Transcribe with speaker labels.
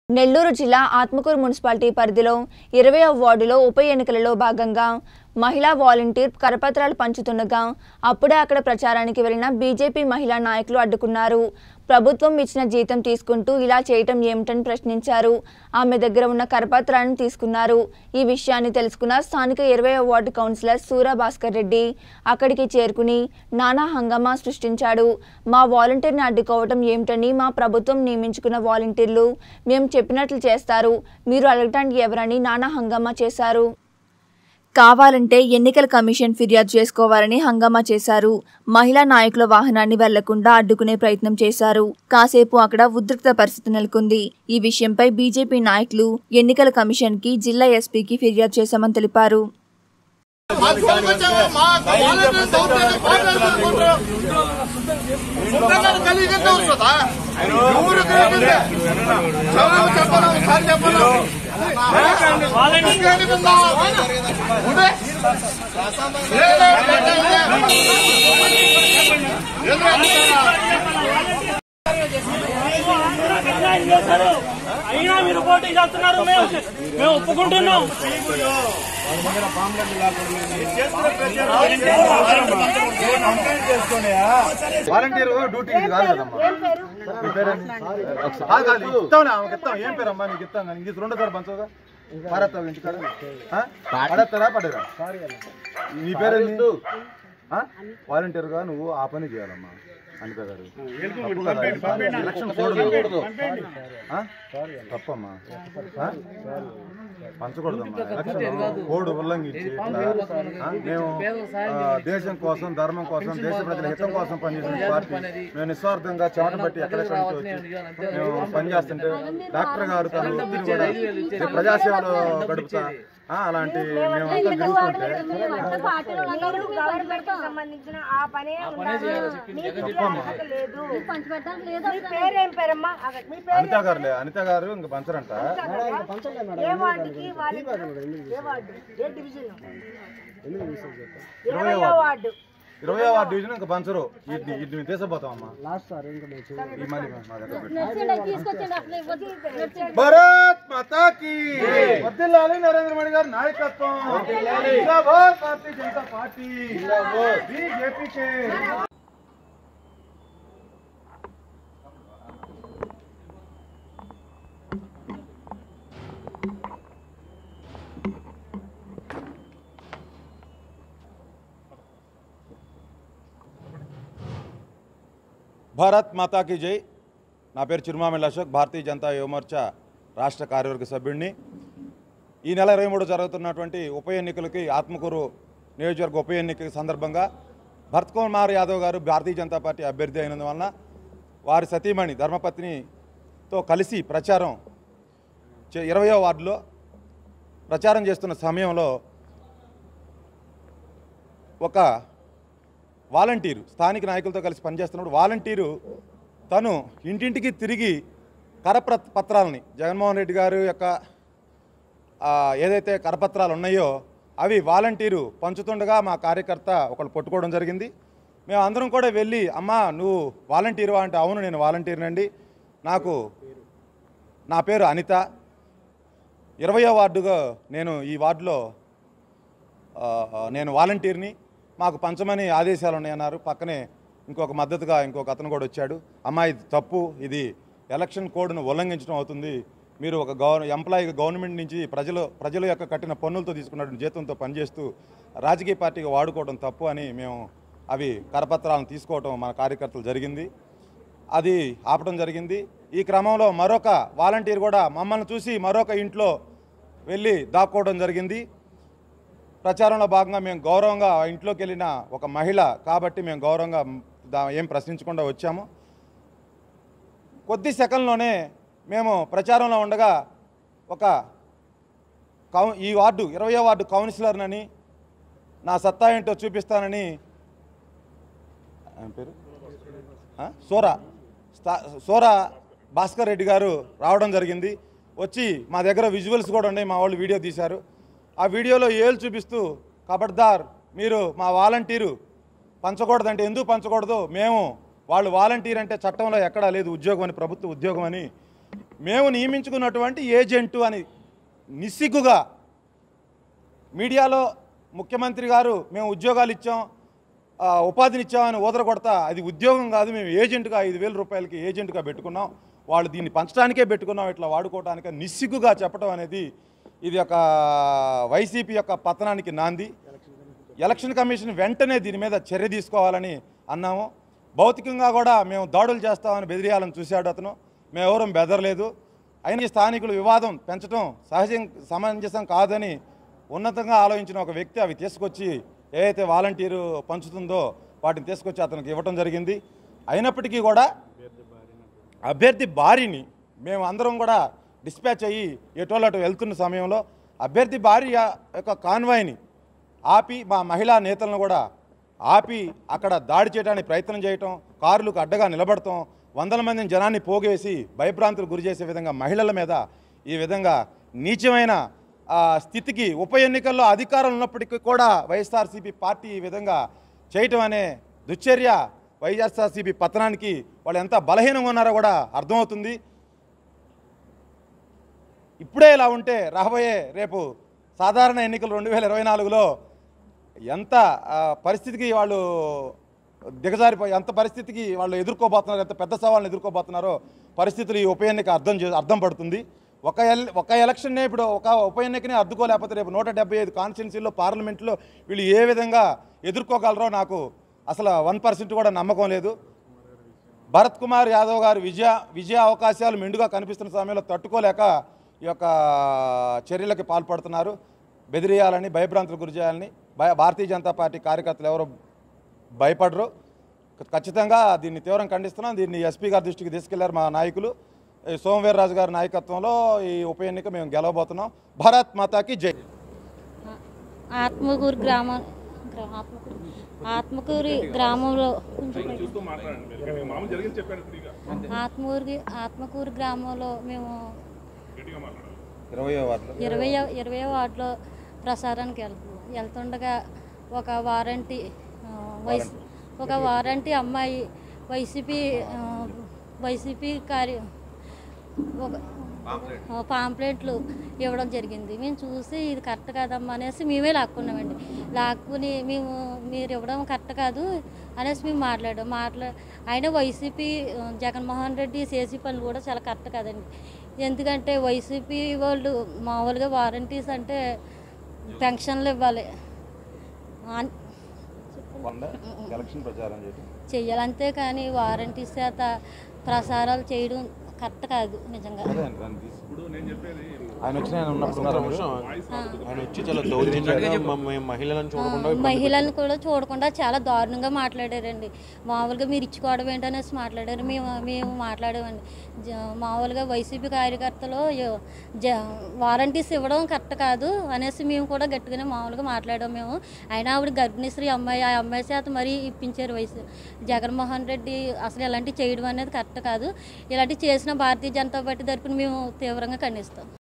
Speaker 1: నెల్లూరు జిల్లా ఆత్మకూరు మున్సిపాలిటీ పరిధిలో ఇరవై వార్డులో ఉప ఎన్నికలలో భాగంగా మహిళా వాలంటీర్ కరపత్రాలు పంచుతుండగా అప్పుడే అక్కడ ప్రచారానికి వెళ్లిన బీజేపీ మహిళా నాయకులు అడ్డుకున్నారు ప్రభుత్వం ఇచ్చిన జీతం తీసుకుంటూ ఇలా చేయటం ఏమిటని ప్రశ్నించారు ఆమె దగ్గర ఉన్న కరపత్రాలను తీసుకున్నారు ఈ విషయాన్ని తెలుసుకున్న స్థానిక ఇరవై వార్డు కౌన్సిలర్ సూరా భాస్కర్ రెడ్డి అక్కడికి చేరుకుని నానా హంగామా సృష్టించాడు మా వాలంటీర్ని అడ్డుకోవటం ఏమిటని మా ప్రభుత్వం నియమించుకున్న వాలంటీర్లు మేము చెప్పినట్లు చేస్తారు మీరు అడగటానికి ఎవరని నానా హంగామా చేశారు కావాలంటే ఎన్నికల కమిషన్ ఫిర్యాదు చేసుకోవాలని హంగామా చేశారు మహిళా నాయకుల వాహనాన్ని వెళ్లకుండా అడ్డుకునే ప్రయత్నం చేశారు కాసేపు అక్కడ ఉద్రిక్త పరిస్థితి నెలకొంది ఈ విషయంపై బీజేపీ నాయకులు ఎన్నికల కమిషన్ కి జిల్లా ఎస్పీకి ఫిర్యాదు చేశామని తెలిపారు
Speaker 2: మాకు ఫోన్ వచ్చావా? మా వాలంటీర్ దౌర్జన్యం మాట్లాడుకుంటున్నారు. సుందరగారు కలిగితే వస్తుందా? ఎవరు కలిగితే? జవాబు చెప్పను, ఒకసారి చెప్పను. ఇంకేంటి ఉందా? ఉండే? లేదు, లేదు, లేదు. ఎందుకు అడుగుతారా?
Speaker 3: అన్యాయం చేశారు అయినా మీరు పోటీ చేస్తున్నారు మేము మేము ఒప్పుకుంటున్నాం
Speaker 4: వాలంటీర్ డ్యూటీ ఇది కాదు కదమ్మా మీ పేరేంటి? కాదు కాదు ఇస్తాంలే ఆమెకి ఇస్తాం ఏం పేరమ్మా నీకు ఇస్తాం కానీ ఇంక రెండోసారి పంచవుగా పారేస్తావు ఇంటికాడ ఆ? పడేస్తారా పడేరా నీ పేరేంటి ఆ? వాలంటీర్గా నువ్వు ఆ పని చేయాలమ్మా అనిత గారు తప్పు కదా. ఎలక్షన్ చూడకూడదు ఆ? తప్పమ్మా ఆ? పంచకూడదమ్మా ఎలక్షన్ కోడ్ ఉల్లంఘించి ఇట్లా, ఆ? మేము ఆ, దేశం కోసం ధర్మం కోసం దేశ ప్రజల హితం కోసం పనిచేసిన పార్టీ మేము నిస్వార్థంగా చెమట బట్టి ఎక్కడెక్కడ నుంచి వచ్చి మేము పనిచేస్తుంటే డాక్టర్ గారు తన వృత్తిని కూడా ఈ ప్రజాసేవలో గడుపుతా ఆ, అలాంటి మేము అంతా తిరుగుతుంటే
Speaker 5: మీరు గవర్నమెంట్ కి సంబంధించిన ఆ పనే ఉన్నారు మీకు
Speaker 4: తప్పమ్మా
Speaker 5: లేదు మీ పేరేం పేరమ్మా అగ- మీ పేరు
Speaker 4: అనిత గారులే అనిత గారు ఇంక పంచరంట
Speaker 5: ఏ వార్డుకి వాళ్ళకి ఏ వార్డు ఏ డివిజన్
Speaker 4: ఇరవై
Speaker 5: ఇరవై వార్డు
Speaker 4: ఇరవై వార్డు డివిజన్ ఇంకా పంచరు ఇది ఇది మేము తీసుకుపోతాం అమ్మా ఈ మళ్ళీ మా దగ్గర పెట్టు. భారత్ మాతా కి వర్ధిల్లాలి నరేంద్ర మోడీ గారి నాయకత్వం జిందాబాద్ భారతీయ జనతా పార్టీ బీజేపీకే భారత్ మాతాకి జై నా పేరు చిరుమామిల్ అశోక్ భారతీయ జనతా యువమోర్చా రాష్ట్ర కార్యవర్గ సభ్యుడిని ఈ నెల ఇరవై మూడు జరుగుతున్నటువంటి ఉప ఎన్నికలకి ఆత్మకూరు నియోజకవర్గ ఉప ఎన్నిక సందర్భంగా భరత్ కుమార్ యాదవ్ గారు భారతీయ జనతా పార్టీ అభ్యర్థి అయినందువలన వారి సతీమణి ధర్మపత్నితో కలిసి ప్రచారం చే- ఇరవయో వార్డులో ప్రచారం చేస్తున్న సమయంలో ఒక వాలంటీరు స్థానిక నాయకులతో కలిసి పనిచేస్తున్నప్పుడు వాలంటీరు తను ఇంటింటికి తిరిగి కరప్ర పత్రాలని జగన్మోహన్ రెడ్డి గారు యొక్క ఆ, ఏదైతే కరపత్రాలు ఉన్నాయో అవి వాలంటీరు పంచుతుండగా మా కార్యకర్త ఒకళ్ళు పట్టుకోవడం జరిగింది మేము అందరం కూడా వెళ్ళి అమ్మా నువ్వు వాలంటీరువా అంటే అవును నేను వాలంటీర్నండి నాకు నా పేరు అనిత ఇరవయో వార్డుగా నేను ఈ వార్డులో ఆ, నేను వాలంటీర్ని మాకు పంచమని ఆదేశాలు ఉన్నాయన్నారు పక్కనే ఇంకొక మద్దతుగా ఇంకొక అతను కూడా వచ్చాడు అమ్మా ఇది తప్పు ఇది ఎలక్షన్ కోడ్ను ఉల్లంఘించడం అవుతుంది మీరు ఒక గవర్ ఎంప్లాయీ గవర్నమెంట్ నుంచి ప్రజలు ప్రజల యొక్క కట్టిన పన్నులతో తీసుకున్నటువంటి జీతంతో పనిచేస్తూ రాజకీయ పార్టీకి వాడుకోవడం తప్పు అని మేము అవి కరపత్రాలను తీసుకోవడం మన కార్యకర్తలు జరిగింది అది ఆపడం జరిగింది ఈ క్రమంలో మరొక వాలంటీర్ కూడా మమ్మల్ని చూసి మరొక ఇంట్లో వెళ్ళి దాక్కోవడం జరిగింది ప్రచారంలో భాగంగా మేము గౌరవంగా ఆ ఇంట్లోకి వెళ్ళిన ఒక మహిళ కాబట్టి మేము గౌరవంగా దా ఏం ప్రశ్నించకుండా వచ్చాము కొద్ది సెకండ్లోనే మేము ప్రచారంలో ఉండగా ఒక కౌ ఈ వార్డు ఇరవయో వార్డు కౌన్సిలర్నని నా సత్తా ఏంటో చూపిస్తానని ఆయన పేరు ఆ? సోరా స్థా- సోరా భాస్కర్ రెడ్డి గారు రావడం జరిగింది వచ్చి మా దగ్గర విజువల్స్ కూడా ఉన్నాయి మా వాళ్ళు వీడియో తీశారు ఆ వీడియోలో ఏళ్ళు చూపిస్తూ కబడ్దార్ మీరు మా వాలంటీరు పంచకూడదంటే ఎందుకు పంచకూడదు మేము వాళ్ళు వాలంటీర్ అంటే చట్టంలో ఎక్కడా లేదు ఉద్యోగం అని ప్రభుత్వ ఉద్యోగం అని మేము నియమించుకున్నటువంటి ఏజెంటు అని నిస్సిగ్గుగా మీడియాలో ముఖ్యమంత్రి గారు మేము ఉద్యోగాలు ఇచ్చాం ఆ, ఉపాధిని ఇచ్చామని ఊదర కొడతా అది ఉద్యోగం కాదు మేము ఏజెంట్గా ఐదు వేల రూపాయలకి ఏజెంట్గా పెట్టుకున్నాం వాళ్ళు దీన్ని పంచడానికే పెట్టుకున్నాం ఇట్లా వాడుకోవటానికి నిస్సిగ్గుగా చెప్పడం అనేది ఇది ఒక వైసీపీ యొక్క పతనానికి నాంది ఎలక్షన్ కమిషన్ వెంటనే దీని మీద చర్య తీసుకోవాలని అన్నాము భౌతికంగా కూడా మేము దాడులు చేస్తామని బెదిరియాలని చూశాడు అతను మేము ఎవరూ బెదరలేదు అయిన ఈ స్థానికులు వివాదం పెంచడం సహజం సమంజసం కాదని ఉన్నతంగా ఆలోచించిన ఒక వ్యక్తి అవి తీసుకొచ్చి ఏదైతే వాలంటీరు పంచుతుందో వాటిని తీసుకొచ్చి అతనికి ఇవ్వటం జరిగింది అయినప్పటికీ కూడా అభ్యర్థి భార్యని మేము అందరం కూడా డిస్పాచ్ అయ్యి ఎటోళ్ళు అటు వెళ్తున్న సమయంలో అభ్యర్థి భార్య యొక్క కాన్వాయ్ని ఆపి మా మహిళా నేతలను కూడా ఆపి అక్కడ దాడి చేయడానికి ప్రయత్నం చేయటం కారులకు అడ్డగా నిలబడటం వందల మందిని జనాన్ని పోగేసి భయభ్రాంతులు గురి చేసే విధంగా మహిళల మీద ఈ విధంగా నీచమైన ఆ, స్థితికి ఉప ఎన్నికల్లో అధికారం ఉన్నప్పటికీ కూడా వైఎస్ఆర్సీపీ పార్టీ ఈ విధంగా చేయటం అనే దుశ్చర్య వైఎస్ఆర్సీపీ పతనానికి వాళ్ళు ఎంత బలహీనంగా ఉన్నారో కూడా అర్థమవుతుంది ఇప్పుడే ఇలా ఉంటే రాబోయే రేపు సాధారణ ఎన్నికలు రెండు వేల ఇరవై నాలుగులో ఎంత ఆ, పరిస్థితికి వాళ్ళు దిగజారిపోయి ఎంత పరిస్థితికి వాళ్ళు ఎదుర్కోబోతున్నారు ఎంత పెద్ద సవాళ్ళని ఎదుర్కోబోతున్నారో పరిస్థితులు ఈ ఉప ఎన్నిక అర్థం చే అర్థం పడుతుంది ఒక ఎల్ ఒక ఎలక్షన్నే ఇప్పుడు ఒక ఉప ఎన్నికని అడ్డుకోలేకపోతే రేపు నూట డెబ్బై ఐదు కాన్స్టిట్యున్సీలో పార్లమెంట్లో వీళ్ళు ఏ విధంగా ఎదుర్కోగలరో నాకు అసలు వన్ పర్సెంట్ కూడా నమ్మకం లేదు భరత్ కుమార్ యాదవ్ గారు విజయ విజయ అవకాశాలు మెండుగా కనిపిస్తున్న సమయంలో తట్టుకోలేక ఈ యొక్క చర్యలకి పాల్పడుతున్నారు బెదిరియాలని భయభ్రాంతులకు గురి చేయాలని భయ భారతీయ జనతా పార్టీ కార్యకర్తలు ఎవరు భయపడరు ఖచ్చితంగా దీన్ని తీవ్రంగా ఖండిస్తున్నాం దీన్ని ఎస్పీ గారి దృష్టికి తీసుకెళ్లారు మా నాయకులు ఈ సోమవీర్రాజు గారి నాయకత్వంలో ఈ ఉప ఎన్నిక మేము గెలవబోతున్నాం భారత్ మాతాకి జై
Speaker 6: ఆత్మకూరు గ్రామం గ్రా- ఆత్మకూరు ఆత్మకూరి గ్రామంలో ఆత్మకూరి ఆత్మకూరు గ్రామంలో మేము
Speaker 4: ఇరవయో వార్డులో
Speaker 6: ఇరవై ఇరవై వార్డులో ప్రసారానికి వెళ్తున్నాం వెళ్తుండగా ఒక వారంటీ ఆ, వైస్ ఒక వారంటీ అమ్మాయి వైసీపీ ఆ, వైసీపీ కార్య ఒక ఆ, పాంప్లెట్లు ఇవ్వడం జరిగింది మేము చూసి ఇది కరెక్ట్ కాదమ్మా అనేసి మేమే లాక్కున్నామండి లాక్కుని మేము మీరు ఇవ్వడం కరెక్ట్ కాదు అనేసి మేము మాట్లాడాం మాట్లా అయినా వైసీపీ ఆ, జగన్మోహన్ రెడ్డి చేసే పనులు కూడా చాలా కరెక్ట్ కాదండి ఎందుకంటే వైసీపీ వాళ్ళు మామూలుగా వారంటీస్ అంటే పెన్షన్లు ఇవ్వాలి అన్-
Speaker 4: ఎలక్షన్ ప్రచారం చేయడం
Speaker 6: చెయ్యాలి అంతే కానీ వారంటీస్ చేత ప్రసారాలు చేయడం కరెక్ట్ కాదు నిజంగా
Speaker 4: ఆయన వచ్చిన ఆయన ఉన్నప్పుడు ఉన్నారా మీరు?
Speaker 7: ఆయన వచ్చి చాలా దౌర్జన్యంగా మ- మేము మహిళలను చూడకుండా
Speaker 6: ఆ, మహిళలను కూడా చూడకుండా చాలా దారుణంగా మాట్లాడారండి మామూలుగా మీరు ఇచ్చుకోవడం ఏంటనేసి మాట్లాడారు మేము మేము మాట్లాడామండి జ- మామూలుగా వైసీపీ కార్యకర్తలు ఎ- జ వారంటీస్ ఇవ్వడం కరెక్ట్ కాదు అనేసి మేము కూడా గట్టిగానే మామూలుగా మాట్లాడాం మేము అయినా ఆవిడ గర్భిణీశ్రీ అమ్మాయి ఆ అమ్మాయి చేత మరీ ఇప్పించారు వయసు జగన్మోహన్ రెడ్డి అసలు ఇలాంటివి చేయడం అనేది కరెక్ట్ కాదు ఇలాంటివి చేసిన భారతీయ జనతా పార్టీ తరపున మేము తీవ్రంగా ఖండిస్తాం